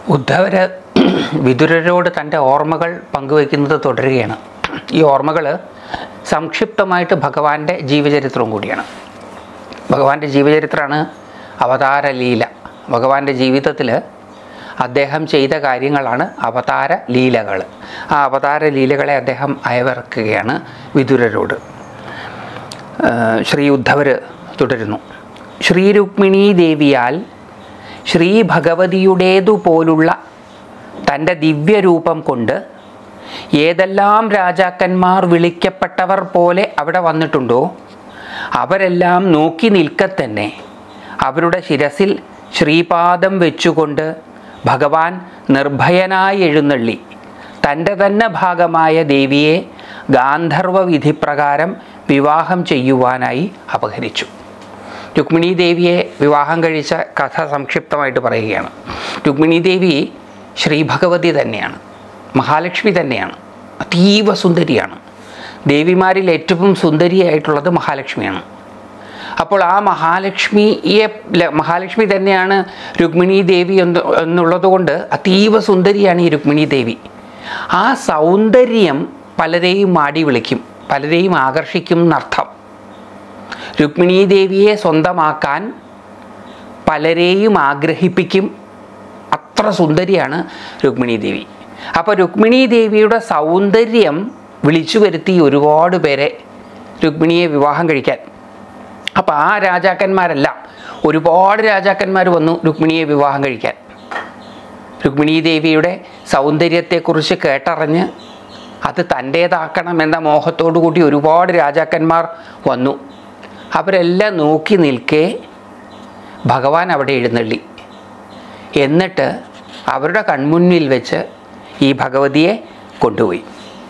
ഉദ്ധവര് വിതുരരോട് തൻ്റെ ഓർമ്മകൾ പങ്കുവയ്ക്കുന്നത് തുടരുകയാണ് ഈ ഓർമ്മകൾ സംക്ഷിപ്തമായിട്ട് ഭഗവാന്റെ ജീവചരിത്രവും കൂടിയാണ് ഭഗവാന്റെ ജീവചരിത്രമാണ് അവതാര ലീല ഭഗവാന്റെ ജീവിതത്തിൽ അദ്ദേഹം ചെയ്ത കാര്യങ്ങളാണ് അവതാര ലീലകൾ ആ അവതാര ലീലകളെ അദ്ദേഹം അയവിറക്കുകയാണ് വിതുരരോട് ഏഹ് ശ്രീ ഉദ്ധവർ തുടരുന്നു ശ്രീ രുക്മിണീ ദേവിയാൽ ശ്രീ ഭഗവതിയുടേതുപോലുള്ള തൻ്റെ ദിവ്യരൂപം കൊണ്ട് ഏതെല്ലാം രാജാക്കന്മാർ വിളിക്കപ്പെട്ടവർ പോലെ അവിടെ വന്നിട്ടുണ്ടോ അവരെല്ലാം നോക്കി നിൽക്കത്തന്നെ അവരുടെ ശിരസിൽ ശ്രീപാദം വെച്ചുകൊണ്ട് ഭഗവാൻ നിർഭയനായി എഴുന്നള്ളി തൻ്റെ തന്നെ ഭാഗമായ ദേവിയെ ഗാന്ധർവ വിധിപ്രകാരം വിവാഹം ചെയ്യുവാനായി അപഹരിച്ചു രുക്മിണി ദേവിയെ വിവാഹം കഴിച്ച കഥ സംക്ഷിപ്തമായിട്ട് പറയുകയാണ് രുക്മിണി ദേവി ശ്രീ ഭഗവതി തന്നെയാണ് മഹാലക്ഷ്മി തന്നെയാണ് അതീവ സുന്ദരിയാണ് ദേവിമാരിൽ ഏറ്റവും സുന്ദരിയായിട്ടുള്ളത് മഹാലക്ഷ്മിയാണ് അപ്പോൾ ആ മഹാലക്ഷ്മിയെ ല- മഹാലക്ഷ്മി തന്നെയാണ് രുക്മിണി ദേവി എന്ന് എന്നുള്ളത് കൊണ്ട് അതീവ സുന്ദരിയാണ് ഈ രുക്മിണി ദേവി ആ സൗന്ദര്യം പലരെയും മാടി വിളിക്കും പലരെയും ആകർഷിക്കും എന്നർത്ഥം രുക്മിണി ദേവിയെ സ്വന്തമാക്കാൻ പലരെയും ആഗ്രഹിപ്പിക്കും അത്ര സുന്ദരിയാണ് രുക്മിണി ദേവി അപ്പോൾ രുക്മിണി ദേവിയുടെ സൗന്ദര്യം വിളിച്ചു വരുത്തി ഒരുപാട് പേരെ രുക്മിണിയെ വിവാഹം കഴിക്കാൻ അപ്പോൾ ആ രാജാക്കന്മാരെല്ലാം ഒരുപാട് രാജാക്കന്മാർ വന്നു രുക്മിണിയെ വിവാഹം കഴിക്കാൻ രുക്മിണി ദേവിയുടെ സൗന്ദര്യത്തെക്കുറിച്ച് കേട്ടറിഞ്ഞ് അത് തൻ്റേതാക്കണം എന്ന മോഹത്തോടു കൂടി ഒരുപാട് രാജാക്കന്മാർ വന്നു അവരെല്ലാം നോക്കി നിൽക്കെ ഭഗവാൻ അവിടെ എഴുന്നള്ളി എന്നിട്ട് അവരുടെ കൺമുന്നിൽ വെച്ച് ഈ ഭഗവതിയെ കൊണ്ടുപോയി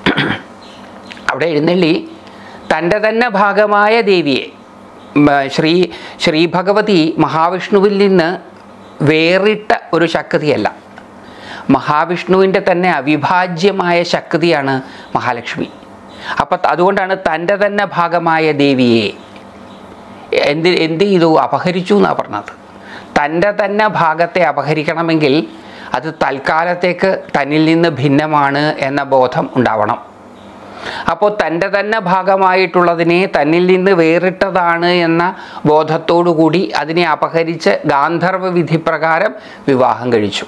അവിടെ എഴുന്നള്ളി തൻ്റെ തന്നെ ഭാഗമായ ദേവിയെ ഉം, ശ്രീ ശ്രീ ഭഗവതി മഹാവിഷ്ണുവിൽ നിന്ന് വേറിട്ട ഒരു ശക്തിയല്ല മഹാവിഷ്ണുവിൻ്റെ തന്നെ അവിഭാജ്യമായ ശക്തിയാണ് മഹാലക്ഷ്മി അപ്പം അതുകൊണ്ടാണ് തൻ്റെ തന്നെ ഭാഗമായ ദേവിയെ എന്ത് എന്ത് ചെയ്തു അപഹരിച്ചു എന്നാണ് പറഞ്ഞത് തൻ്റെ തന്നെ ഭാഗത്തെ അപഹരിക്കണമെങ്കിൽ അത് തൽക്കാലത്തേക്ക് തന്നിൽ നിന്ന് ഭിന്നമാണ് എന്ന ബോധം ഉണ്ടാവണം അപ്പോൾ തൻ്റെ തന്നെ ഭാഗമായിട്ടുള്ളതിനെ തന്നിൽ നിന്ന് വേറിട്ടതാണ് എന്ന ബോധത്തോടു കൂടി അതിനെ അപഹരിച്ച് ഗാന്ധർവ വിധി പ്രകാരം വിവാഹം കഴിച്ചു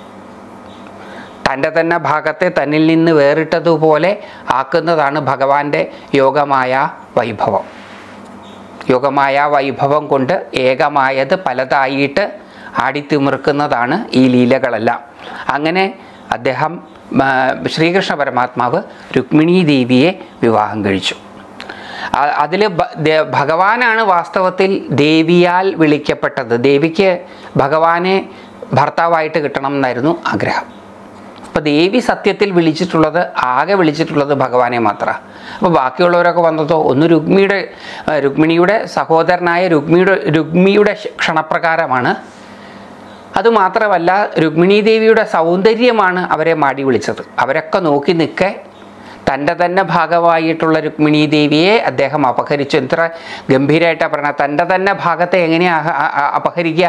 തൻ്റെ തന്നെ ഭാഗത്തെ തന്നിൽ നിന്ന് വേറിട്ടതുപോലെ ആക്കുന്നതാണ് ഭഗവാന്റെ യോഗമായ വൈഭവം യോഗമായ വൈഭവം കൊണ്ട് ഏകമായത് പലതായിട്ട് ആടിത്തിമിർക്കുന്നതാണ് ഈ ലീലകളെല്ലാം അങ്ങനെ അദ്ദേഹം ആ, ശ്രീകൃഷ്ണ പരമാത്മാവ് രുക്മിണി ദേവിയെ വിവാഹം കഴിച്ചു അതിൽ ഭഗവാനാണ് വാസ്തവത്തിൽ ദേവിയാൽ വിളിക്കപ്പെട്ടത് ദേവിക്ക് ഭഗവാനെ ഭർത്താവായിട്ട് കിട്ടണം എന്നായിരുന്നു ആഗ്രഹം അപ്പോൾ ദേവി സത്യത്തിൽ വിളിച്ചിട്ടുള്ളത് ആകെ വിളിച്ചിട്ടുള്ളത് ഭഗവാനെ മാത്രമാണ് അപ്പോൾ ബാക്കിയുള്ളവരൊക്കെ വന്നതോ ഒന്ന് രുക്മിയുടെ ആ, രുക്മിണിയുടെ സഹോദരനായ രുക്മിയുടെ രുക്മിയുടെ ക്ഷ- ക്ഷണപ്രകാരമാണ് അതുമാത്രമല്ല രുക്മിണി ദേവിയുടെ സൗന്ദര്യമാണ് അവരെ മാടി വിളിച്ചത് അവരൊക്കെ നോക്കി നിൽക്കെ തൻ്റെ തന്നെ ഭാഗമായിട്ടുള്ള രുക്മിണി ദേവിയെ അദ്ദേഹം അപഹരിച്ചു എത്ര ഗംഭീരമായിട്ടാണ് പറഞ്ഞത് തൻ്റെ തന്നെ ഭാഗത്തെ എങ്ങനെയാണ് അപഹരിക്കുക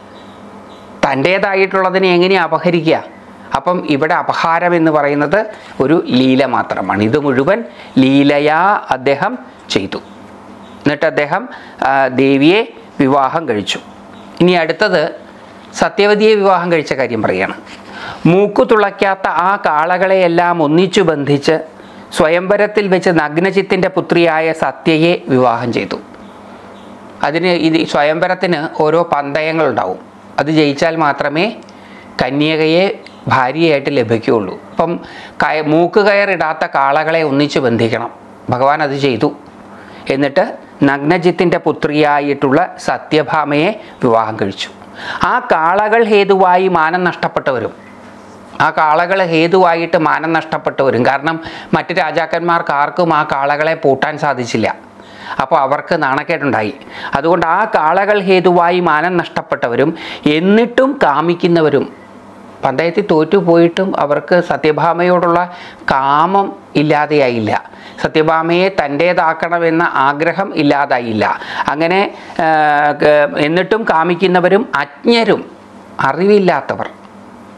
തൻ്റേതായിട്ടുള്ളതിനെ എങ്ങനെയാണ് അപഹരിക്കുക അപ്പം ഇവിടെ അപഹാരം എന്ന് പറയുന്നത് ഒരു ലീല മാത്രമാണ് ഇത് മുഴുവൻ ലീലയാ അദ്ദേഹം ചെയ്തു എന്നിട്ട് അദ്ദേഹം ആ, ദേവിയെ വിവാഹം കഴിച്ചു ഇനി അടുത്തത് സത്യവതിയെ വിവാഹം കഴിച്ച കാര്യം പറയുകയാണ് മൂക്കു തുളയ്ക്കാത്ത ആ കാളകളെയെല്ലാം ഒന്നിച്ചു ബന്ധിച്ച് സ്വയംവരത്തിൽ വെച്ച് നഗ്നചിത്തിൻ്റെ പുത്രിയായ സത്യയെ വിവാഹം ചെയ്തു അതിന് ഇത് സ്വയംവരത്തിന് ഓരോ പന്തയങ്ങളുണ്ടാവും അത് ജയിച്ചാൽ മാത്രമേ കന്യകയെ ഭാര്യയായിട്ട് ലഭിക്കുകയുള്ളൂ അപ്പം കയ മൂക്ക് കയറിടാത്ത കാളകളെ ഒന്നിച്ച് ബന്ധിക്കണം ഭഗവാൻ അത് ചെയ്തു എന്നിട്ട് നഗ്നജിത്തിൻ്റെ പുത്രിയായിട്ടുള്ള സത്യഭാമയെ വിവാഹം കഴിച്ചു ആ കാളകൾ ഹേതുവായി മാനം നഷ്ടപ്പെട്ടവരും ആ കാളകൾ ഹേതുവായിട്ട് മാനം നഷ്ടപ്പെട്ടു വരും കാരണം മറ്റ് രാജാക്കന്മാർക്ക് ആർക്കും ആ കാളകളെ പൂട്ടാൻ സാധിച്ചില്ല അപ്പോൾ അവർക്ക് നാണക്കേടുണ്ടായി അതുകൊണ്ട് ആ കാളകൾ ഹേതുവായി മാനം നഷ്ടപ്പെട്ടവരും എന്നിട്ടും കാമിക്കുന്നവരും പന്തയത്തിൽ തോറ്റുപോയിട്ടും അവർക്ക് സത്യഭാമയോടുള്ള കാമം ഇല്ലാതെയായില്ല സത്യഭാമയെ തൻ്റേതാക്കണമെന്ന ആഗ്രഹം ഇല്ലാതായില്ല അങ്ങനെ ആ, ക- എന്നിട്ടും കാമിക്കുന്നവരും അജ്ഞരും അറിവില്ലാത്തവർ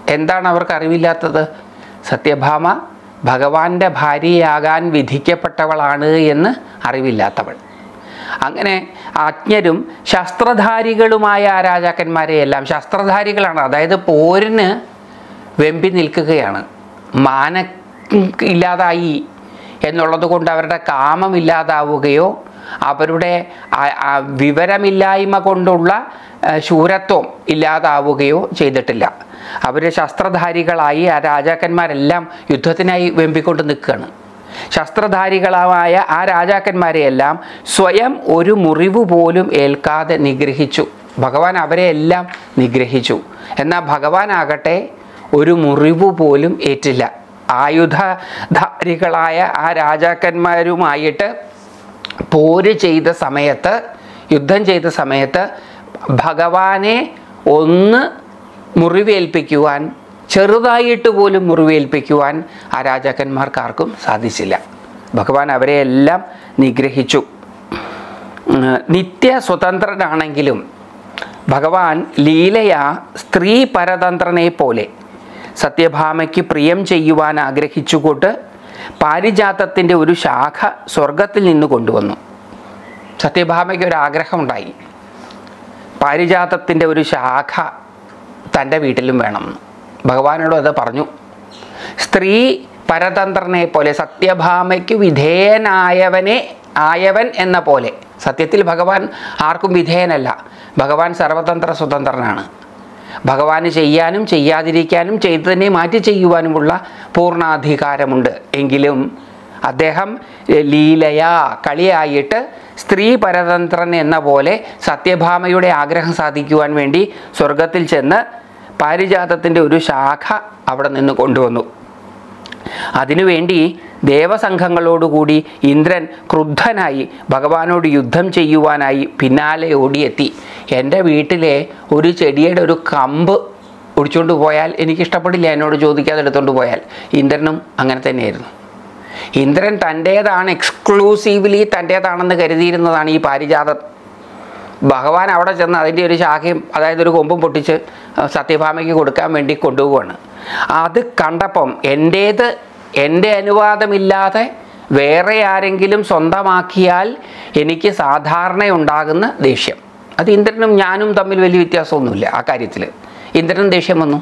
എന്താണ് അവർക്ക് അറിവില്ലാത്തത് സത്യഭാമ ഭഗവാന്റെ ഭാര്യയാകാൻ വിധിക്കപ്പെട്ടവളാണ് എന്ന് അറിവില്ലാത്തവൾ അങ്ങനെ അജ്ഞരും ശസ്ത്രധാരികളുമായ ആ രാജാക്കന്മാരെയെല്ലാം ശസ്ത്രധാരികളാണ് അതായത് പോരിന് വെമ്പി നിൽക്കുകയാണ് മാന ഇല്ലാതായി എന്നുള്ളത് കൊണ്ട് അവരുടെ കാമം ഇല്ലാതാവുകയോ അവരുടെ ആ- ആ വിവരമില്ലായ്മ കൊണ്ടുള്ള ആ, ശൂരത്വം ഇല്ലാതാവുകയോ ചെയ്തിട്ടില്ല അവർ ശസ്ത്രധാരികളായി ആ രാജാക്കന്മാരെല്ലാം യുദ്ധത്തിനായി വെമ്പിക്കൊണ്ട് നിൽക്കുകയാണ് ശസ്ത്രധാരികളായ ആ രാജാക്കന്മാരെയെല്ലാം സ്വയം ഒരു മുറിവ് പോലും ഏൽക്കാതെ നിഗ്രഹിച്ചു ഭഗവാൻ അവരെ എല്ലാം നിഗ്രഹിച്ചു എന്നാൽ ഭഗവാനാകട്ടെ ഒരു മുറിവ് പോലും ഏറ്റില്ല ആയുധധാരികളായ ആ രാജാക്കന്മാരുമായിട്ട് പോര് ചെയ്ത സമയത്ത് യുദ്ധം ചെയ്ത സമയത്ത് ഭഗവാനെ ഒന്ന് മുറിവേൽപ്പിക്കുവാൻ ചെറുതായിട്ട് പോലും മുറിവേൽപ്പിക്കുവാൻ ആ രാജാക്കന്മാർക്കാർക്കും സാധിച്ചില്ല ഭഗവാൻ അവരെ എല്ലാം നിഗ്രഹിച്ചു ഉം, നിത്യ സ്വതന്ത്രനാണെങ്കിലും ഭഗവാൻ ലീലയ സ്ത്രീ പരതന്ത്രനെ പോലെ സത്യഭാമയ്ക്ക് പ്രിയം ചെയ്യുവാൻ ആഗ്രഹിച്ചുകൊണ്ട് പാരിജാതത്തിൻ്റെ ഒരു ശാഖ സ്വർഗത്തിൽ നിന്ന് കൊണ്ടുവന്നു സത്യഭാമയ്ക്ക് ഒരു ആഗ്രഹമുണ്ടായി പാരിജാതത്തിൻ്റെ ഒരു ശാഖ തൻ്റെ വീട്ടിലും വേണം ഭഗവാനോട് അത് പറഞ്ഞു സ്ത്രീ പരതന്ത്രനെ പോലെ സത്യഭാമയ്ക്ക് വിധേയനായവനെ ആയവൻ എന്ന പോലെ സത്യത്തിൽ ഭഗവാൻ ആർക്കും വിധേയനല്ല ഭഗവാൻ സർവതന്ത്ര സ്വതന്ത്രനാണ് ഭഗവാന് ചെയ്യാനും ചെയ്യാതിരിക്കാനും ചെയ്തതിനെ മാറ്റി ചെയ്യുവാനുമുള്ള പൂർണ്ണാധികാരമുണ്ട് എങ്കിലും അദ്ദേഹം എ, ലീലയാ കളിയായിട്ട് സ്ത്രീ പരതന്ത്രൻ എന്ന പോലെ സത്യഭാമയുടെ ആഗ്രഹം സാധിക്കുവാൻ വേണ്ടി സ്വർഗത്തിൽ ചെന്ന് പാരിജാതത്തിൻ്റെ ഒരു ശാഖ അവിടെ നിന്ന് കൊണ്ടുവന്നു അതിനുവേണ്ടി ദേവസംഘങ്ങളോടുകൂടി ഇന്ദ്രൻ ക്രുദ്ധനായി ഭഗവാനോട് യുദ്ധം ചെയ്യുവാനായി പിന്നാലെ ഓടിയെത്തി എൻ്റെ വീട്ടിലെ ഒരു ചെടിയുടെ ഒരു കമ്പ് ഒടിച്ചുകൊണ്ട് പോയാൽ എനിക്കിഷ്ടപ്പെടില്ല എന്നോട് ചോദിക്കാതെ എടുത്തുകൊണ്ട് പോയാൽ ഇന്ദ്രനും അങ്ങനെ തന്നെയായിരുന്നു ഇന്ദ്രൻ തൻ്റേതാണ് എക്സ്ക്ലൂസീവ്ലി തൻ്റേതാണെന്ന് കരുതിയിരുന്നതാണ് ഈ പാരിജാതം ഭഗവാൻ അവിടെ ചെന്ന് അതിൻ്റെ ഒരു ശാഖയും അതായത് ഒരു കൊമ്പും പൊട്ടിച്ച് സത്യഭാമയ്ക്ക് കൊടുക്കാൻ വേണ്ടി കൊണ്ടുപോവാണ് അത് കണ്ടപ്പം എൻ്റേത് എൻ്റെ അനുവാദമില്ലാതെ വേറെ ആരെങ്കിലും സ്വന്തമാക്കിയാൽ എനിക്ക് സാധാരണ ഉണ്ടാകുന്ന ദേഷ്യം അത് ഇന്ദ്രനും ഞാനും തമ്മിൽ വലിയ വ്യത്യാസമൊന്നുമില്ല ആ കാര്യത്തിൽ ഇന്ദ്രനും ദേഷ്യം വന്നു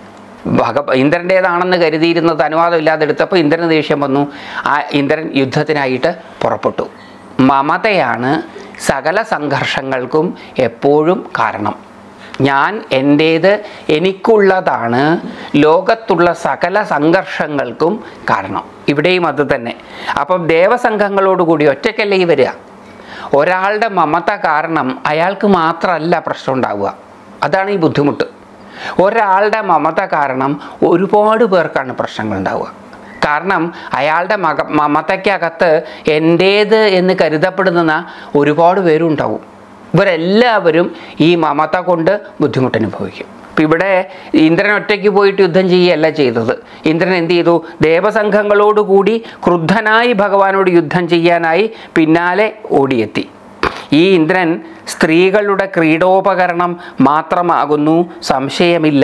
ഭഗ ഇന്ദ്രൻ്റേതാണെന്ന് കരുതിയിരുന്നത് അനുവാദമില്ലാതെ എടുത്തപ്പോൾ ഇന്ദ്രന് ദേഷ്യം വന്നു ആ ഇന്ദ്രൻ യുദ്ധത്തിനായിട്ട് പുറപ്പെട്ടു മമതയാണ് സകല സംഘർഷങ്ങൾക്കും എപ്പോഴും കാരണം ഞാൻ എൻ്റേത് എനിക്കുള്ളതാണ് ലോകത്തുള്ള സകല സംഘർഷങ്ങൾക്കും കാരണം ഇവിടെയും അത് തന്നെ അപ്പം ദേവസംഘങ്ങളോടുകൂടി ഒറ്റയ്ക്കല്ലേ ഈ വരിക ഒരാളുടെ മമത കാരണം അയാൾക്ക് മാത്രമല്ല പ്രശ്നം ഉണ്ടാവുക അതാണ് ഈ ബുദ്ധിമുട്ട് ഒരാളുടെ മമത കാരണം ഒരുപാട് പേർക്കാണ് പ്രശ്നങ്ങൾ ഉണ്ടാവുക കാരണം അയാളുടെ മക മമതയ്ക്കകത്ത് എൻ്റേത് എന്ന് കരുതപ്പെടുന്ന ഒരുപാട് പേരും ഉണ്ടാവും ഇവരെല്ലാവരും ഈ മമത കൊണ്ട് ബുദ്ധിമുട്ടനുഭവിക്കും ഇപ്പം ഇവിടെ ഇന്ദ്രൻ ഒറ്റയ്ക്ക് പോയിട്ട് യുദ്ധം ചെയ്യുകയല്ല ചെയ്തത് ഇന്ദ്രൻ എന്ത് ചെയ്തു ദേവസംഘങ്ങളോടുകൂടി ക്രുദ്ധനായി ഭഗവാനോട് യുദ്ധം ചെയ്യാനായി പിന്നാലെ ഓടിയെത്തി ഈ ഇന്ദ്രൻ സ്ത്രീകളുടെ ക്രീഡോപകരണം മാത്രമാകുന്നു സംശയമില്ല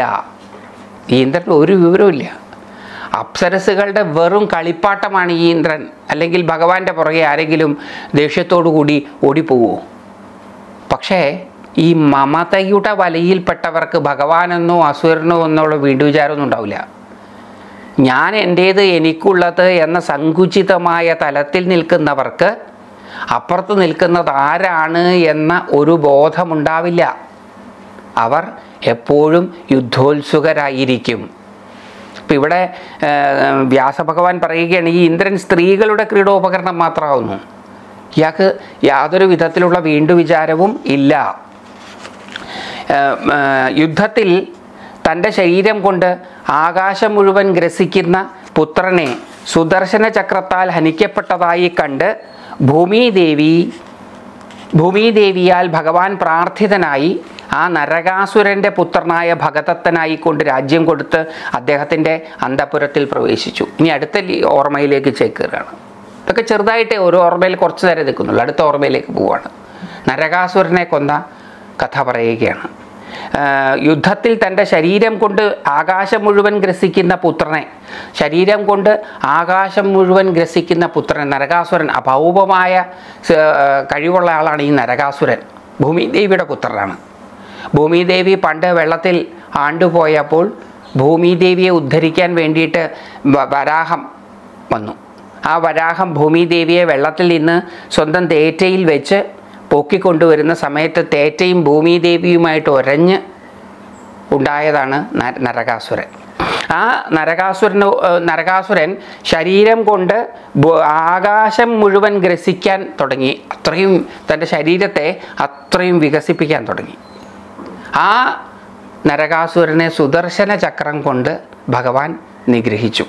ഈ ഇന്ദ്രൻ ഒരു വിവരവുമില്ല അപ്സരസുകളുടെ വെറും കളിപ്പാട്ടമാണ് ഈ ഇന്ദ്രൻ അല്ലെങ്കിൽ ഭഗവാന്റെ പുറകെ ആരെങ്കിലും ദേഷ്യത്തോടു കൂടി ഓടിപ്പോവുമോ പക്ഷേ ഈ മമതയുടെ വലയിൽപ്പെട്ടവർക്ക് ഭഗവാനെന്നോ അസുരനോ എന്നുള്ള വീണ്ടുവിചാരമൊന്നും ഉണ്ടാവില്ല ഞാൻ എൻ്റേത് എനിക്കുള്ളത് എന്ന സങ്കുചിതമായ തലത്തിൽ നിൽക്കുന്നവർക്ക് അപ്പുറത്ത് നിൽക്കുന്നത് ആരാണ് എന്ന ഒരു ബോധമുണ്ടാവില്ല അവർ എപ്പോഴും യുദ്ധോത്സുകരായിരിക്കും ഇപ്പം ഇവിടെ ആ, വ്യാസഭഗവാൻ പറയുകയാണ് ഈ ഇന്ദ്രൻ സ്ത്രീകളുടെ ക്രീഡോപകരണം മാത്രമാവുന്നു ഇയാൾക്ക് യാതൊരു വിധത്തിലുള്ള വീണ്ടുവിചാരവും ഇല്ല ആ, ആ, യുദ്ധത്തിൽ തൻ്റെ ശരീരം കൊണ്ട് ആകാശം മുഴുവൻ ഗ്രസിക്കുന്ന പുത്രനെ സുദർശന ചക്രത്താൽ ഹനിക്കപ്പെട്ടതായി കണ്ട് ഭൂമിദേവി ഭൂമിദേവിയാൽ ഭഗവാൻ പ്രാർത്ഥിതനായി ആ നരകാസുരൻ്റെ പുത്രനായ ഭഗതത്തനായി കൊണ്ട് രാജ്യം കൊടുത്ത് അദ്ദേഹത്തിൻ്റെ അന്തപുരത്തിൽ പ്രവേശിച്ചു ഇനി അടുത്ത ലി- ഓർമ്മയിലേക്ക് ചേക്കേറുകയാണ് ഇതൊക്കെ ചെറുതായിട്ടേ ഒരു ഓർമ്മയിൽ കുറച്ച് നേരം നിൽക്കുന്നുള്ളൂ അടുത്ത ഓർമ്മയിലേക്ക് പോവുകയാണ് നരകാസുരനെ കൊന്ന കഥ പറയുകയാണ് ആ, യുദ്ധത്തിൽ തൻ്റെ ശരീരം കൊണ്ട് ആകാശം മുഴുവൻ ഗ്രസിക്കുന്ന പുത്രനെ ശരീരം കൊണ്ട് ആകാശം മുഴുവൻ ഗ്രസിക്കുന്ന പുത്രൻ നരകാസുരൻ അഭൗമമായ സ- ആ, കഴിവുള്ള ആളാണ് ഈ നരകാസുരൻ ഭൂമിദേവിയുടെ പുത്രനാണ് ഭൂമിദേവി പണ്ട് വെള്ളത്തിൽ ആണ്ടുപോയപ്പോൾ ഭൂമിദേവിയെ ഉദ്ധരിക്കാൻ വേണ്ടിയിട്ട് വ- വരാഹം വന്നു ആ വരാഹം ഭൂമിദേവിയെ വെള്ളത്തിൽ നിന്ന് സ്വന്തം തേറ്റയിൽ വെച്ച് പൊക്കിക്കൊണ്ടുവരുന്ന സമയത്ത് തേറ്റയും ഭൂമിദേവിയുമായിട്ട് ഒരഞ്ഞ് ഉണ്ടായതാണ് ന- നരകാസുരൻ ആ നരകാസുരന് ഏഹ് നരകാസുരൻ ശരീരം കൊണ്ട് ഭൂ- ആകാശം മുഴുവൻ ഗ്രസിക്കാൻ തുടങ്ങി അത്രയും തൻ്റെ ശരീരത്തെ അത്രയും വികസിപ്പിക്കാൻ തുടങ്ങി ആ നരകാസുരനെ സുദർശന ചക്രം കൊണ്ട് ഭഗവാൻ നിഗ്രഹിച്ചു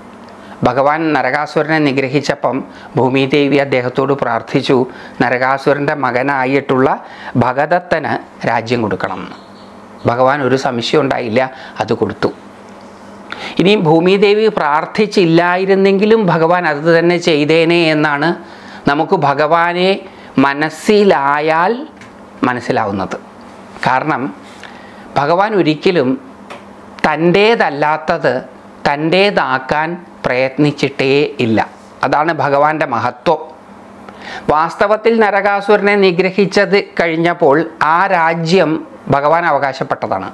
ഭഗവാൻ നരകാസുരനെ നിഗ്രഹിച്ചപ്പം ഭൂമിദേവി അദ്ദേഹത്തോട് പ്രാർത്ഥിച്ചു നരകാസുരൻ്റെ മകനായിട്ടുള്ള ഭഗദത്തന് രാജ്യം കൊടുക്കണം എന്ന് ഭഗവാൻ ഒരു സംശയം ഉണ്ടായില്ല അത് കൊടുത്തു ഇനിയും ഭൂമിദേവി പ്രാർത്ഥിച്ചില്ലായിരുന്നെങ്കിലും ഭഗവാൻ അത് തന്നെ ചെയ്തേനെ എന്നാണ് നമുക്ക് ഭഗവാനെ മനസ്സിലായാൽ മനസ്സിലാവുന്നത് കാരണം ഭഗവാൻ ഒരിക്കലും തൻ്റേതല്ലാത്തത് തൻ്റേതാക്കാൻ പ്രയത്നിച്ചിട്ടേ ഇല്ല അതാണ് ഭഗവാന്റെ മഹത്വം വാസ്തവത്തിൽ നരകാസുരനെ നിഗ്രഹിച്ചത് കഴിഞ്ഞപ്പോൾ ആ രാജ്യം ഭഗവാൻ അവകാശപ്പെട്ടതാണ്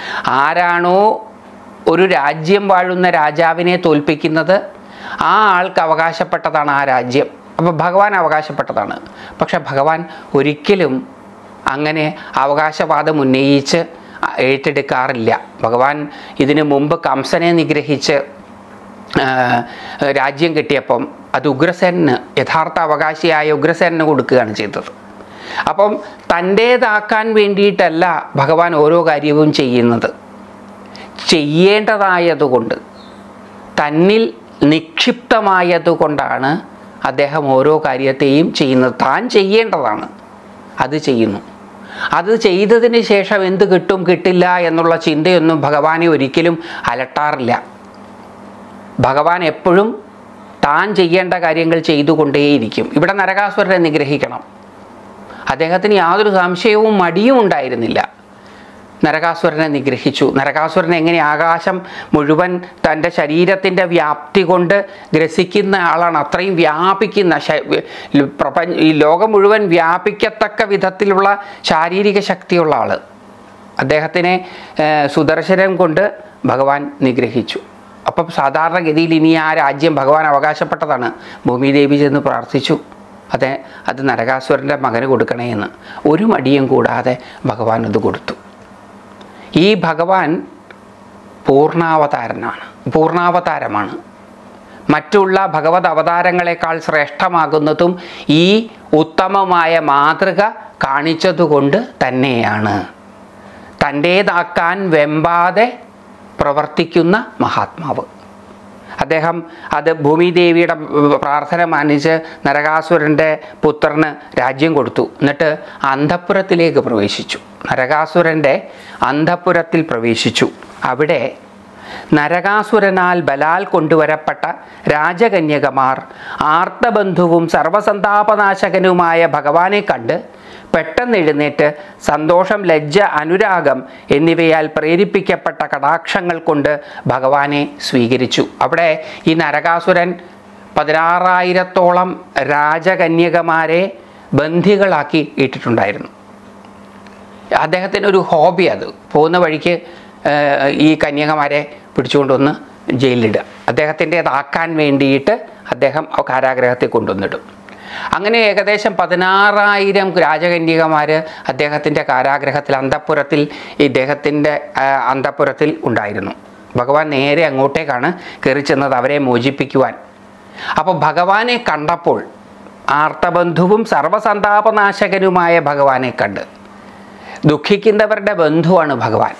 ആരാണോ ഒരു രാജ്യം വാഴുന്ന രാജാവിനെ തോൽപ്പിക്കുന്നത് ആ ആൾക്ക് അവകാശപ്പെട്ടതാണ് ആ രാജ്യം അപ്പോൾ ഭഗവാൻ അവകാശപ്പെട്ടതാണ് പക്ഷെ ഭഗവാൻ ഒരിക്കലും അങ്ങനെ അവകാശവാദം ഉന്നയിച്ച് ഏറ്റെടുക്കാറില്ല ഭഗവാൻ ഇതിനു മുമ്പ് കംസനെ നിഗ്രഹിച്ച് ആ, രാജ്യം കിട്ടിയപ്പം അത് ഉഗ്രസേനന് യഥാർത്ഥ അവകാശിയായ ഉഗ്രസേനന് കൊടുക്കുകയാണ് ചെയ്തത് അപ്പം തൻ്റേതാക്കാൻ വേണ്ടിയിട്ടല്ല ഭഗവാൻ ഓരോ കാര്യവും ചെയ്യുന്നത് ചെയ്യേണ്ടതായതുകൊണ്ട് തന്നിൽ നിക്ഷിപ്തമായതുകൊണ്ടാണ് അദ്ദേഹം ഓരോ കാര്യത്തെയും ചെയ്യുന്നത് താൻ ചെയ്യേണ്ടതാണ് അത് ചെയ്യുന്നു അത് ചെയ്തതിന് ശേഷം എന്ത് കിട്ടും കിട്ടില്ല എന്നുള്ള ചിന്തയൊന്നും ഭഗവാനെ ഒരിക്കലും അലട്ടാറില്ല ഭഗവാൻ എപ്പോഴും താൻ ചെയ്യേണ്ട കാര്യങ്ങൾ ചെയ്തുകൊണ്ടേയിരിക്കും ഇവിടെ നരകാസുരനെ നിഗ്രഹിക്കണം അദ്ദേഹത്തിന് യാതൊരു സംശയവും മടിയും ഉണ്ടായിരുന്നില്ല നരകാസുരനെ നിഗ്രഹിച്ചു നരകാസുരൻ എങ്ങനെ ആകാശം മുഴുവൻ തൻ്റെ ശരീരത്തിൻ്റെ വ്യാപ്തി കൊണ്ട് ഗ്രസിക്കുന്ന ആളാണ് അത്രയും വ്യാപിക്കുന്ന ശ- പ്രപഞ്ച ഈ ലോകം മുഴുവൻ വ്യാപിക്കത്തക്ക വിധത്തിലുള്ള ശാരീരിക ശക്തിയുള്ള ആൾ അദ്ദേഹത്തിനെ ഏഹ്, സുദർശനം കൊണ്ട് ഭഗവാൻ നിഗ്രഹിച്ചു അപ്പം സാധാരണഗതിയിൽ ഇനി ആ രാജ്യം ഭഗവാൻ അവകാശപ്പെട്ടതാണ് ഭൂമിദേവി ചെന്ന് പ്രാർത്ഥിച്ചു അതെ അത് നരകാസുരൻ്റെ മകന് കൊടുക്കണേ എന്ന് ഒരു മടിയും കൂടാതെ ഭഗവാൻ അത് കൊടുത്തു ഈ ഭഗവാൻ പൂർണ്ണാവതാരനാണ് പൂർണ്ണാവതാരമാണ് മറ്റുള്ള ഭഗവത് അവതാരങ്ങളെക്കാൾ ശ്രേഷ്ഠമാകുന്നതും ഈ ഉത്തമമായ മാതൃക കാണിച്ചതുകൊണ്ട് തന്നെയാണ് തൻ്റേതാക്കാൻ വെമ്പാതെ പ്രവർത്തിക്കുന്ന മഹാത്മാവ് അദ്ദേഹം അത് ഭൂമിദേവിയുടെ പ്രാർത്ഥന മാനിച്ച് നരകാസുരൻ്റെ പുത്രന് രാജ്യം കൊടുത്തു എന്നിട്ട് അന്തഃപുരത്തിലേക്ക് പ്രവേശിച്ചു നരകാസുരൻ്റെ അന്തഃപുരത്തിൽ പ്രവേശിച്ചു അവിടെ നരകാസുരനാൽ ബലാൽ കൊണ്ടുവരപ്പെട്ട രാജകന്യകമാർ ആർത്തബന്ധുവും സർവസന്താപനാശകനുമായ ഭഗവാനെ കണ്ട് പെട്ടെന്ന് എഴുന്നേറ്റ് സന്തോഷം ലജ്ജ അനുരാഗം എന്നിവയാൽ പ്രേരിപ്പിക്കപ്പെട്ട കടാക്ഷങ്ങൾ കൊണ്ട് ഭഗവാനെ സ്വീകരിച്ചു അവിടെ ഈ നരകാസുരൻ പതിനാറായിരത്തോളം രാജകന്യകമാരെ ബന്ധികളാക്കി ഇട്ടിട്ടുണ്ടായിരുന്നു അദ്ദേഹത്തിന് ഒരു ഹോബി അത് പോകുന്ന വഴിക്ക് ഏഹ്, ഈ കന്യകമാരെ പിടിച്ചുകൊണ്ടുവന്ന് ജയിലിലിടുക അദ്ദേഹത്തിൻ്റെതാക്കാൻ വേണ്ടിയിട്ട് അദ്ദേഹം ആ കാരാഗ്രഹത്തിൽ കൊണ്ടുവന്നിടും അങ്ങനെ ഏകദേശം പതിനാറായിരം രാജകന്യകമാർ അദ്ദേഹത്തിൻ്റെ കാരാഗ്രഹത്തിൽ അന്തഃപുരത്തിൽ ഇദ്ദേഹത്തിൻ്റെ അന്തഃപുരത്തിൽ ഉണ്ടായിരുന്നു ഭഗവാൻ നേരെ അങ്ങോട്ടേക്കാണ് കയറി ചെന്നത് അവരെ മോചിപ്പിക്കുവാൻ അപ്പോൾ ഭഗവാനെ കണ്ടപ്പോൾ ആർത്തബന്ധുവും സർവസന്താപനാശകനുമായ ഭഗവാനെ കണ്ട് ദുഃഖിക്കുന്നവരുടെ ബന്ധുവാണ് ഭഗവാൻ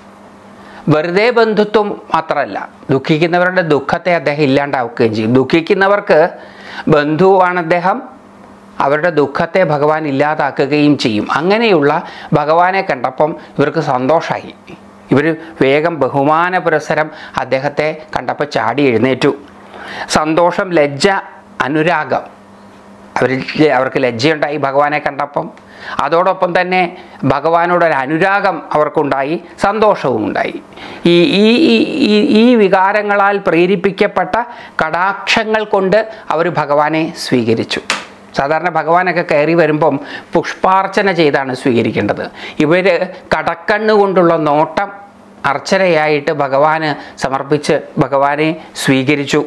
വെറുതെ ബന്ധുത്വം മാത്രമല്ല ദുഃഖിക്കുന്നവരുടെ ദുഃഖത്തെ അദ്ദേഹം ഇല്ലാണ്ടാവുകയും ചെയ്യും ദുഃഖിക്കുന്നവർക്ക് ബന്ധുവാണ് അദ്ദേഹം അവരുടെ ദുഃഖത്തെ ഭഗവാൻ ഇല്ലാതാക്കുകയും ചെയ്യും അങ്ങനെയുള്ള ഭഗവാനെ കണ്ടപ്പം ഇവർക്ക് സന്തോഷമായി ഇവർ വേഗം ബഹുമാന പുരസരം അദ്ദേഹത്തെ കണ്ടപ്പോൾ ചാടി എഴുന്നേറ്റു സന്തോഷം ലജ്ജ അനുരാഗം അവർ അവർക്ക് ലജ്ജയുണ്ടായി ഭഗവാനെ കണ്ടപ്പം അതോടൊപ്പം തന്നെ ഭഗവാനോടൊരു അനുരാഗം അവർക്കുണ്ടായി സന്തോഷവും ഉണ്ടായി ഈ ഈ ഈ- ഈ ഈ വികാരങ്ങളാൽ പ്രേരിപ്പിക്കപ്പെട്ട കടാക്ഷങ്ങൾ കൊണ്ട് അവർ ഭഗവാനെ സ്വീകരിച്ചു സാധാരണ ഭഗവാനൊക്കെ കയറി വരുമ്പം പുഷ്പാർച്ചന ചെയ്താണ് സ്വീകരിക്കേണ്ടത് ഇവർ കടക്കണ്ണുകൊണ്ടുള്ള നോട്ടം അർച്ചനയായിട്ട് ഭഗവാന് സമർപ്പിച്ച് ഭഗവാനെ സ്വീകരിച്ചു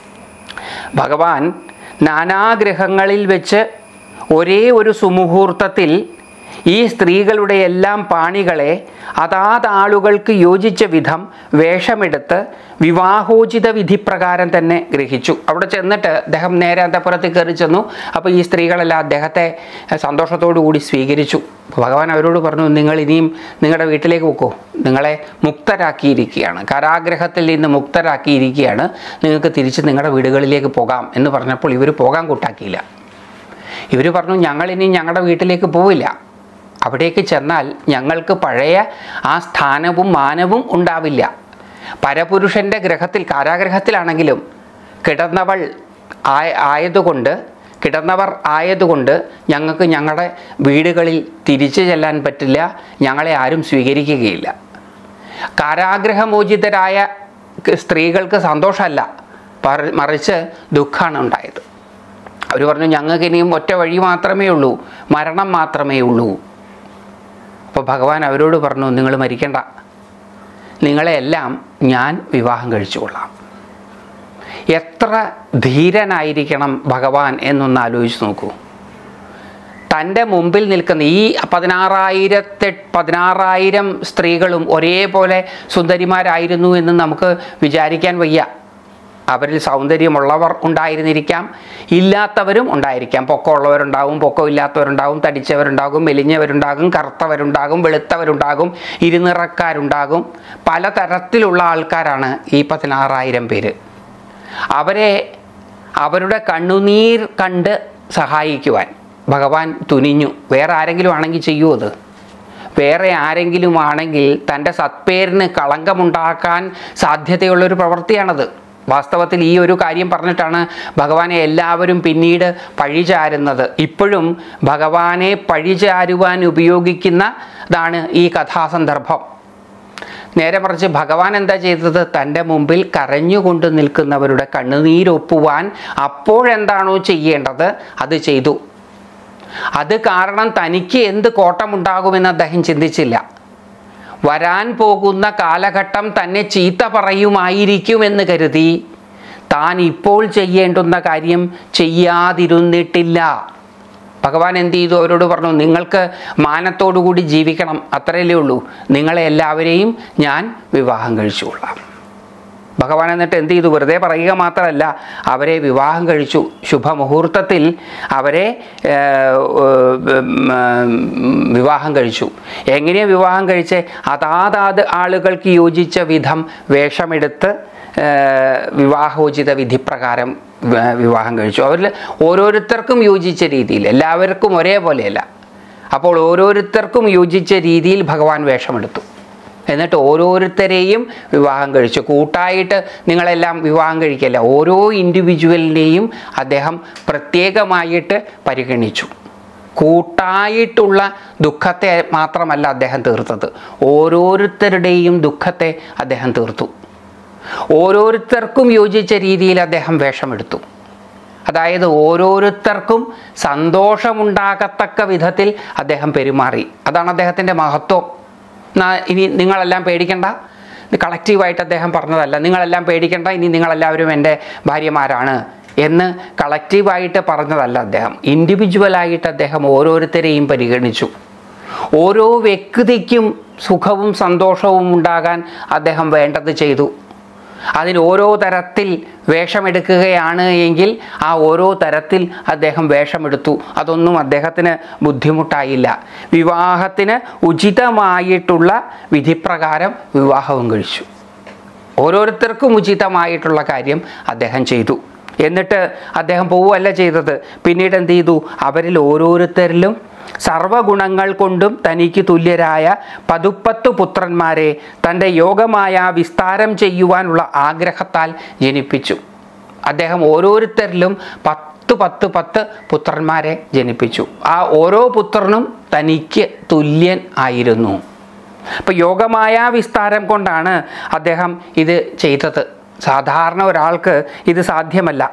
ഭഗവാൻ നാനാഗ്രഹങ്ങളിൽ വെച്ച് ഒരേ ഒരു സുമുഹൂർത്തത്തിൽ ഈ സ്ത്രീകളുടെ എല്ലാം പാണികളെ അതാത് ആളുകൾക്ക് യോജിച്ച വിധം വേഷമെടുത്ത് വിവാഹോചിത വിധിപ്രകാരം തന്നെ ഗ്രഹിച്ചു അവിടെ ചെന്നിട്ട് അദ്ദേഹം നേരെ അന്തപ്പുറത്ത് കയറി ചെന്നു അപ്പോൾ ഈ സ്ത്രീകളെല്ലാം അദ്ദേഹത്തെ സന്തോഷത്തോടു കൂടി സ്വീകരിച്ചു ഭഗവാൻ അവരോട് പറഞ്ഞു നിങ്ങൾ ഇനിയും നിങ്ങളുടെ വീട്ടിലേക്ക് പോക്കോ നിങ്ങളെ മുക്തരാക്കിയിരിക്കുകയാണ് കാരാഗ്രഹത്തിൽ നിന്ന് മുക്തരാക്കിയിരിക്കുകയാണ് നിങ്ങൾക്ക് തിരിച്ച് നിങ്ങളുടെ വീടുകളിലേക്ക് പോകാം എന്ന് പറഞ്ഞപ്പോൾ ഇവർ പോകാൻ കൂട്ടാക്കിയില്ല ഇവർ പറഞ്ഞു ഞങ്ങളിനി ഞങ്ങളുടെ വീട്ടിലേക്ക് പോവില്ല അവിടേക്ക് ചെന്നാൽ ഞങ്ങൾക്ക് പഴയ ആ സ്ഥാനവും മാനവും ഉണ്ടാവില്ല പരപുരുഷൻ്റെ ഗ്രഹത്തിൽ കാരാഗ്രഹത്തിലാണെങ്കിലും കിടന്നവൾ ആയ ആയതുകൊണ്ട് കിടന്നവർ ആയതുകൊണ്ട് ഞങ്ങൾക്ക് ഞങ്ങളുടെ വീടുകളിൽ തിരിച്ചു ചെല്ലാൻ പറ്റില്ല ഞങ്ങളെ ആരും സ്വീകരിക്കുകയില്ല കാരാഗ്രഹമോചിതരായ ക- സ്ത്രീകൾക്ക് സന്തോഷമല്ല പറി- മറിച്ച് ദുഃഖമാണ് ഉണ്ടായത് അവർ പറഞ്ഞു ഞങ്ങൾക്ക് ഇനിയും ഒറ്റ വഴി മാത്രമേ ഉള്ളൂ മരണം മാത്രമേ ഉള്ളൂ അപ്പോൾ ഭഗവാൻ അവരോട് പറഞ്ഞു നിങ്ങൾ മരിക്കണ്ട നിങ്ങളെല്ലാം ഞാൻ വിവാഹം കഴിച്ചുകൊള്ളാം എത്ര ധീരനായിരിക്കണം ഭഗവാൻ എന്നൊന്ന് ആലോചിച്ച് നോക്കൂ തൻ്റെ മുമ്പിൽ നിൽക്കുന്ന ഈ പതിനാറായിരത്തെ പതിനാറായിരം സ്ത്രീകളും ഒരേപോലെ സുന്ദരിമാരായിരുന്നു എന്ന് നമുക്ക് വിചാരിക്കാൻ വയ്യ അവരിൽ സൗന്ദര്യമുള്ളവർ ഉണ്ടായിരുന്നിരിക്കാം ഇല്ലാത്തവരും ഉണ്ടായിരിക്കാം പൊക്കമുള്ളവരുണ്ടാകും പൊക്കം ഇല്ലാത്തവരുണ്ടാകും തടിച്ചവരുണ്ടാകും മെലിഞ്ഞവരുണ്ടാകും കറുത്തവരുണ്ടാകും വെളുത്തവരുണ്ടാകും ഇരുനിറക്കാരുണ്ടാകും പലതരത്തിലുള്ള ആൾക്കാരാണ് ഈ പതിനാറായിരം പേര് അവരെ അവരുടെ കണ്ണുനീർ കണ്ട് സഹായിക്കുവാൻ ഭഗവാൻ തുനിഞ്ഞു വേറെ ആരെങ്കിലും ആണെങ്കിൽ ചെയ്യുമോ അത് വേറെ ആരെങ്കിലും ആണെങ്കിൽ തൻ്റെ സത്പേരിന് കളങ്കമുണ്ടാക്കാൻ സാധ്യതയുള്ളൊരു പ്രവൃത്തിയാണത് വാസ്തവത്തിൽ ഈ ഒരു കാര്യം പറഞ്ഞിട്ടാണ് ഭഗവാനെ എല്ലാവരും പിന്നീട് പഴിചാരുന്നത് ഇപ്പോഴും ഭഗവാനെ പഴിചാരുവാൻ ഉപയോഗിക്കുന്നതാണ് ഈ കഥാസന്ദർഭം നേരെ മറിച്ച് ഭഗവാൻ എന്താ ചെയ്തത് തൻ്റെ മുമ്പിൽ കരഞ്ഞുകൊണ്ട് നിൽക്കുന്നവരുടെ കണ്ണുനീരൊപ്പുവാൻ അപ്പോഴെന്താണോ ചെയ്യേണ്ടത് അത് ചെയ്തു അത് കാരണം തനിക്ക് എന്ത് കോട്ടമുണ്ടാകുമെന്ന് അദ്ദേഹം ചിന്തിച്ചില്ല വരാൻ പോകുന്ന കാലഘട്ടം തന്നെ ചീത്ത പറയുമായിരിക്കുമെന്ന് കരുതി താൻ ഇപ്പോൾ ചെയ്യേണ്ടുന്ന കാര്യം ചെയ്യാതിരുന്നിട്ടില്ല ഭഗവാൻ എന്ത് ചെയ്തു അവരോട് പറഞ്ഞു നിങ്ങൾക്ക് മാനത്തോടുകൂടി ജീവിക്കണം അത്രയല്ലേ ഉള്ളൂ നിങ്ങളെ എല്ലാവരെയും ഞാൻ വിവാഹം കഴിച്ചുകൊള്ളാം ഭഗവാൻ എന്നിട്ട് എന്ത് ചെയ്തു വെറുതെ പറയുക മാത്രമല്ല അവരെ വിവാഹം കഴിച്ചു ശുഭമുഹൂർത്തത്തിൽ അവരെ ഏർ, ഉം, വിവാഹം കഴിച്ചു എങ്ങനെയാണ് വിവാഹം കഴിച്ചേ അതാതാത് ആളുകൾക്ക് യോജിച്ച വിധം വേഷമെടുത്ത് ഏർ, വിവാഹോചിത വിധിപ്രകാരം വ- വിവാഹം കഴിച്ചു അവരിൽ ഓരോരുത്തർക്കും യോജിച്ച രീതിയിൽ എല്ലാവർക്കും ഒരേപോലെയല്ല അപ്പോൾ ഓരോരുത്തർക്കും യോജിച്ച രീതിയിൽ ഭഗവാൻ വേഷമെടുത്തു എന്നിട്ട് ഓരോരുത്തരെയും വിവാഹം കഴിച്ചു കൂട്ടായിട്ട് നിങ്ങളെല്ലാം വിവാഹം കഴിക്കല്ല ഓരോ ഇൻഡിവിജ്വലിനെയും അദ്ദേഹം പ്രത്യേകമായിട്ട് പരിഗണിച്ചു കൂട്ടായിട്ടുള്ള ദുഃഖത്തെ മാത്രമല്ല അദ്ദേഹം തീർത്തത് ഓരോരുത്തരുടെയും ദുഃഖത്തെ അദ്ദേഹം തീർത്തു ഓരോരുത്തർക്കും യോജിച്ച രീതിയിൽ അദ്ദേഹം വേഷമെടുത്തു അതായത് ഓരോരുത്തർക്കും സന്തോഷമുണ്ടാകത്തക്ക വിധത്തിൽ അദ്ദേഹം പെരുമാറി അതാണ് അദ്ദേഹത്തിൻ്റെ മഹത്വം നാ- ഇനി നിങ്ങളെല്ലാം പേടിക്കണ്ട കളക്റ്റീവായിട്ട് അദ്ദേഹം പറഞ്ഞതല്ല നിങ്ങളെല്ലാം പേടിക്കണ്ട ഇനി നിങ്ങളെല്ലാവരും എൻ്റെ ഭാര്യമാരാണ് എന്ന് കളക്റ്റീവായിട്ട് പറഞ്ഞതല്ല അദ്ദേഹം ഇൻഡിവിജ്വലായിട്ട് അദ്ദേഹം ഓരോരുത്തരെയും പരിഗണിച്ചു ഓരോ വ്യക്തിക്കും സുഖവും സന്തോഷവും ഉണ്ടാകാൻ അദ്ദേഹം വേണ്ടത് ചെയ്തു അതിന് ഓരോ തരത്തിൽ വേഷമെടുക്കുകയാണ് എങ്കിൽ ആ ഓരോ തരത്തിൽ അദ്ദേഹം വേഷമെടുത്തു അതൊന്നും അദ്ദേഹത്തിന് ബുദ്ധിമുട്ടായില്ല വിവാഹത്തിന് ഉചിതമായിട്ടുള്ള വിധിപ്രകാരം വിവാഹവും കഴിച്ചു ഓരോരുത്തർക്കും ഉചിതമായിട്ടുള്ള കാര്യം അദ്ദേഹം ചെയ്തു എന്നിട്ട് അദ്ദേഹം പോവുകയല്ല ചെയ്തത് പിന്നീട് എന്ത് ചെയ്തു അവരിൽ ഓരോരുത്തരിലും സർവഗുണങ്ങൾ കൊണ്ടും തനിക്ക് തുല്യരായ പതുപ്പത്ത് പുത്രന്മാരെ തൻ്റെ യോഗമായ വിസ്താരം ചെയ്യുവാനുള്ള ആഗ്രഹത്താൽ ജനിപ്പിച്ചു അദ്ദേഹം ഓരോരുത്തരിലും പത്ത് പത്ത് പത്ത് പത്ത് പുത്രന്മാരെ ജനിപ്പിച്ചു ആ ഓരോ പുത്രനും തനിക്ക് തുല്യൻ ആയിരുന്നു അപ്പോൾ യോഗമായ വിസ്താരം കൊണ്ടാണ് അദ്ദേഹം ഇത് ചെയ്തത് സാധാരണ ഒരാൾക്ക് ഇത് സാധ്യമല്ല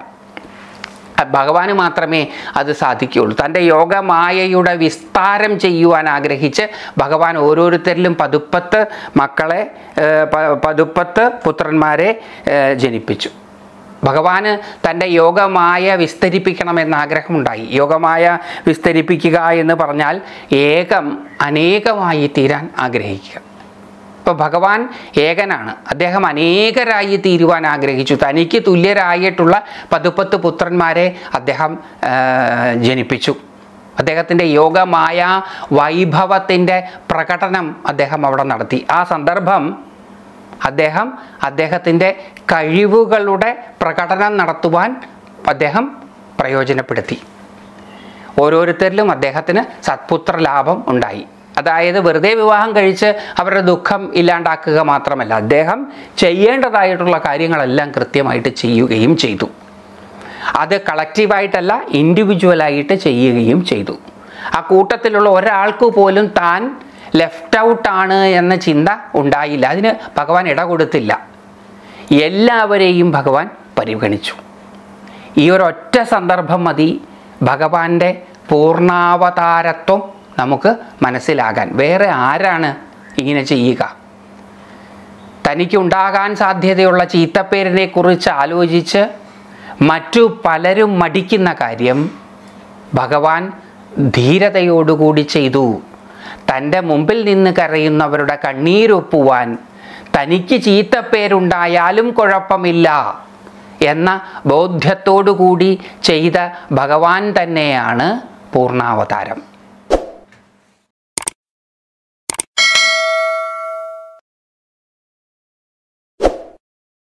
ഭഗവാന് മാത്രമേ അത് സാധിക്കുകയുള്ളൂ തൻ്റെ യോഗമായയുടെ വിസ്താരം ചെയ്യുവാൻ ആഗ്രഹിച്ച് ഭഗവാൻ ഓരോരുത്തരിലും പതുപ്പത്ത് മക്കളെ ഏർ, പ- പതുപ്പത്ത് പുത്രന്മാരെ ഏർ, ജനിപ്പിച്ചു ഭഗവാന് തൻ്റെ യോഗമായ വിസ്തരിപ്പിക്കണമെന്ന് ആഗ്രഹമുണ്ടായി യോഗമായ വിസ്തരിപ്പിക്കുക എന്ന് പറഞ്ഞാൽ ഏകം അനേകമായി തീരാൻ ആഗ്രഹിക്കുക ഇപ്പോൾ ഭഗവാൻ ഏകനാണ് അദ്ദേഹം അനേകരായി തീരുവാൻ ആഗ്രഹിച്ചു തനിക്ക് തുല്യരായിട്ടുള്ള പതുപ്പത്ത് പുത്രന്മാരെ അദ്ദേഹം ആ, ജനിപ്പിച്ചു അദ്ദേഹത്തിൻ്റെ യോഗമായ വൈഭവത്തിൻ്റെ പ്രകടനം അദ്ദേഹം അവിടെ നടത്തി ആ സന്ദർഭം അദ്ദേഹം അദ്ദേഹത്തിൻ്റെ കഴിവുകളുടെ പ്രകടനം നടത്തുവാൻ അദ്ദേഹം പ്രയോജനപ്പെടുത്തി ഓരോരുത്തരിലും അദ്ദേഹത്തിന് സത്പുത്ര ലാഭം ഉണ്ടായി അതായത് വെറുതെ വിവാഹം കഴിച്ച് അവരുടെ ദുഃഖം ഇല്ലാണ്ടാക്കുക മാത്രമല്ല അദ്ദേഹം ചെയ്യേണ്ടതായിട്ടുള്ള കാര്യങ്ങളെല്ലാം കൃത്യമായിട്ട് ചെയ്യുകയും ചെയ്തു അത് കളക്റ്റീവായിട്ടല്ല ഇൻഡിവിജ്വലായിട്ട് ചെയ്യുകയും ചെയ്തു ആ കൂട്ടത്തിലുള്ള ഒരാൾക്ക് പോലും താൻ ലെഫ്റ്റ് ഔട്ടാണ് എന്ന ചിന്ത ഉണ്ടായില്ല അതിന് ഭഗവാൻ ഇട കൊടുത്തില്ല എല്ലാവരെയും ഭഗവാൻ പരിഗണിച്ചു ഈ ഒരൊറ്റ സന്ദർഭം മതി ഭഗവാന്റെ പൂർണ്ണാവതാരത്വം നമുക്ക് മനസ്സിലാകാൻ വേറെ ആരാണ് ഇങ്ങനെ ചെയ്യുക തനിക്കുണ്ടാകാൻ സാധ്യതയുള്ള ചീത്തപ്പേരിനെ കുറിച്ച് ആലോചിച്ച് മറ്റു പലരും മടിക്കുന്ന കാര്യം ഭഗവാൻ ധീരതയോടുകൂടി ചെയ്തു തൻ്റെ മുമ്പിൽ നിന്ന് കരയുന്നവരുടെ കണ്ണീരൊപ്പുവാൻ തനിക്ക് ചീത്തപ്പേരുണ്ടായാലും കുഴപ്പമില്ല എന്ന ബോധ്യത്തോടുകൂടി ചെയ്ത ഭഗവാൻ തന്നെയാണ് പൂർണ്ണാവതാരം